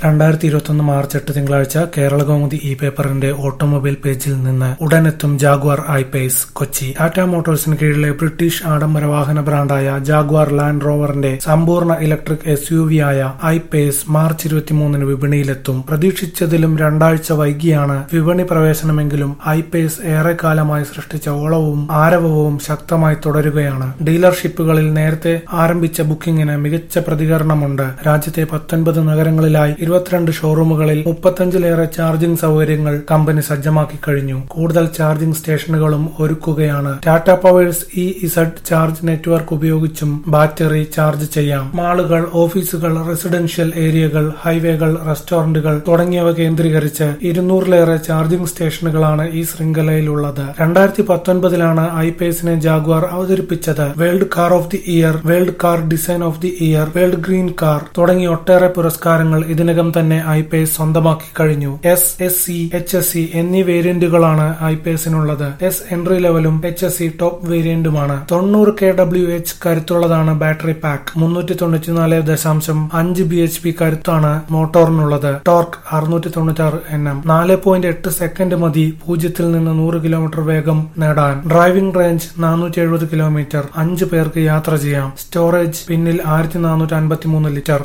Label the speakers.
Speaker 1: രണ്ടായിരത്തി ഇരുപത്തൊന്ന് മാർച്ച് എട്ട് തിങ്കളാഴ്ച കേരള കൗമുദി ഇ പേപ്പറിന്റെ ഓട്ടോമൊബൈൽ പേജിൽ നിന്ന് ഉടനെത്തും Jaguar I Pace Kochi Tata മോട്ടോഴ്സിന് കീഴിലെ ബ്രിട്ടീഷ് ആഡംബര വാഹന ബ്രാൻഡായ ജാഗ്വാർ ലാൻഡ് റോവറിന്റെ സമ്പൂർണ്ണ ഇലക്ട്രിക് എസ് യു വി ആയ ഐ പേസ് മാർച്ച് ഇരുപത്തിമൂന്നിന് വിപണിയിലെത്തും പ്രതീക്ഷിച്ചതിലും രണ്ടാഴ്ച വൈകിയാണ് വിപണി പ്രവേശനമെങ്കിലും ഐ പേസ് ഏറെക്കാലമായി സൃഷ്ടിച്ച ഓളവും ആരവവും ശക്തമായി തുടരുകയാണ് ഡീലർഷിപ്പുകളിൽ നേരത്തെ ആരംഭിച്ച ബുക്കിംഗിന് മികച്ച പ്രതികരണമുണ്ട് രാജ്യത്തെ പത്തൊൻപത് നഗരങ്ങളിലായി ഇരുപത്തിരണ്ട് ഷോറൂമുകളിൽ മുപ്പത്തഞ്ചിലേറെ ചാർജിംഗ് സൗകര്യങ്ങൾ കമ്പനി സജ്ജമാക്കി കഴിഞ്ഞു കൂടുതൽ ചാർജിംഗ് സ്റ്റേഷനുകളും ഒരുക്കുകയാണ് Tata power's E Z charge network ഉപയോഗിച്ചും ബാറ്ററി ചാർജ് ചെയ്യാം മാളുകൾ ഓഫീസുകൾ റെസിഡൻഷ്യൽ ഏരിയകൾ ഹൈവേകൾ റെസ്റ്റോറന്റുകൾ തുടങ്ങിയവ കേന്ദ്രീകരിച്ച് ഇരുന്നൂറിലേറെ ചാർജിംഗ് സ്റ്റേഷനുകളാണ് ഈ ശൃംഖലയിലുള്ളത് രണ്ടായിരത്തി പത്തൊൻപതിലാണ് ഐപേസിനെ ജാഗ്വാർ അവതരിപ്പിച്ചത് world car of the year world car design of the year world green car തുടങ്ങി ഒട്ടേറെ പുരസ്കാരങ്ങൾ ഇതിനകം തന്നെ ഐപേസ് സ്വന്തമാക്കി കഴിഞ്ഞു S S C H S C എന്നീ വേരിയന്റുകളാണ് ഐപേസിനുള്ളത് എസ് എൻട്രി ലെവലും എച്ച് എസ് സി ടോപ്പ് വേരിയന്റുമാണ് തൊണ്ണൂറ് കെ ഡബ്ല്യു എച്ച് കരുത്തുള്ളതാണ് ബാറ്ററി പാക്ക് മുന്നൂറ്റി തൊണ്ണൂറ്റിനാല് ദശാംശം അഞ്ച് ബി എച്ച് പി കരുത്താണ് മോട്ടോറിനുള്ളത് ടോർക്ക് അറുന്നൂറ്റി തൊണ്ണൂറ്റി ആറ് എൻ എം നാല് പോയിന്റ് എട്ട് സെക്കൻഡ് മതി പൂജ്യത്തിൽ നിന്ന് നൂറ് കിലോമീറ്റർ വേഗം നേടാൻ ഡ്രൈവിംഗ് റേഞ്ച് നാനൂറ്റി എഴുപത് കിലോമീറ്റർ അഞ്ച് പേർക്ക് യാത്ര ചെയ്യാം സ്റ്റോറേജ് പിന്നിൽ ആയിരത്തി നാനൂറ്റി അൻപത്തി മൂന്ന് ലിറ്റർ